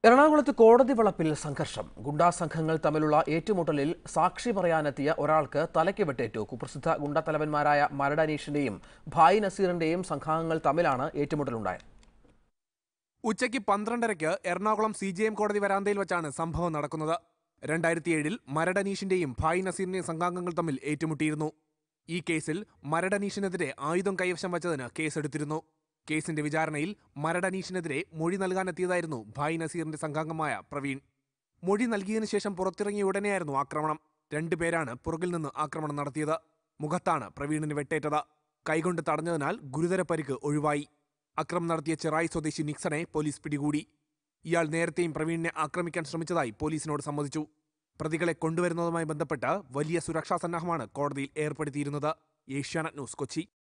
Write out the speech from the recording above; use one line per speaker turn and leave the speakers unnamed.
എറണാകുളത്ത് കോടതി വളപ്പിൽ സംഘർഷം ഗുണ്ടാ സംഘങ്ങൾ തമ്മിലുള്ള ഏറ്റുമുട്ടലിൽ സാക്ഷി പറയാനെത്തിയ ഒരാൾക്ക് തലയ്ക്ക് വെട്ടേറ്റു കുപ്രസിദ്ധ ഗുണ്ടാ തലവന്മാരായ മരട് അനീഷിന്റെയും ഭായ് നസീറിന്റെയും സംഘാംഗങ്ങൾ തമ്മിലാണ് ഏറ്റുമുട്ടലുണ്ടായത്
ഉച്ചയ്ക്ക് പന്ത്രണ്ടരയ്ക്ക് എറണാകുളം സി ജെ എം കോടതി വരാന്തയിൽ വെച്ചാണ് സംഭവം നടക്കുന്നത് രണ്ടായിരത്തി ഏഴിൽ മരടനീഷിന്റെയും ഭായ് നസീറിന്റെയും സംഘാംഗങ്ങൾ തമ്മിൽ ഏറ്റുമുട്ടിയിരുന്നു ഈ കേസിൽ മരടനീഷിനെതിരെ ആയുധം കൈവശം വച്ചതിന് കേസെടുത്തിരുന്നു കേസിന്റെ വിചാരണയിൽ മരടനീഷിനെതിരെ മൊഴി നൽകാനെത്തിയതായിരുന്നു ഭായ് നസീറിന്റെ സംഘാംഗമായ പ്രവീൺ മൊഴി നൽകിയതിനു ശേഷം പുറത്തിറങ്ങിയ ഉടനെയായിരുന്നു ആക്രമണം രണ്ടുപേരാണ് പുറകിൽ നിന്ന് ആക്രമണം നടത്തിയത് മുഖത്താണ് പ്രവീണിന് വെട്ടേറ്റത് കൈകൊണ്ട് തടഞ്ഞതിനാൽ ഗുരുതര പരിക്ക് ഒഴിവായി അക്രമം നടത്തിയ ചെറായി സ്വദേശി നിക്സണെ പോലീസ് പിടികൂടി ഇയാൾ നേരത്തെയും പ്രവീണിനെ ആക്രമിക്കാൻ ശ്രമിച്ചതായി പോലീസിനോട് സമ്മതിച്ചു പ്രതികളെ കൊണ്ടുവരുന്നതുമായി ബന്ധപ്പെട്ട് വലിയ സുരക്ഷാ സന്നാഹമാണ് കോടതിയിൽ ഏർപ്പെടുത്തിയിരുന്നത് ഏഷ്യാനെറ്റ് ന്യൂസ് കൊച്ചി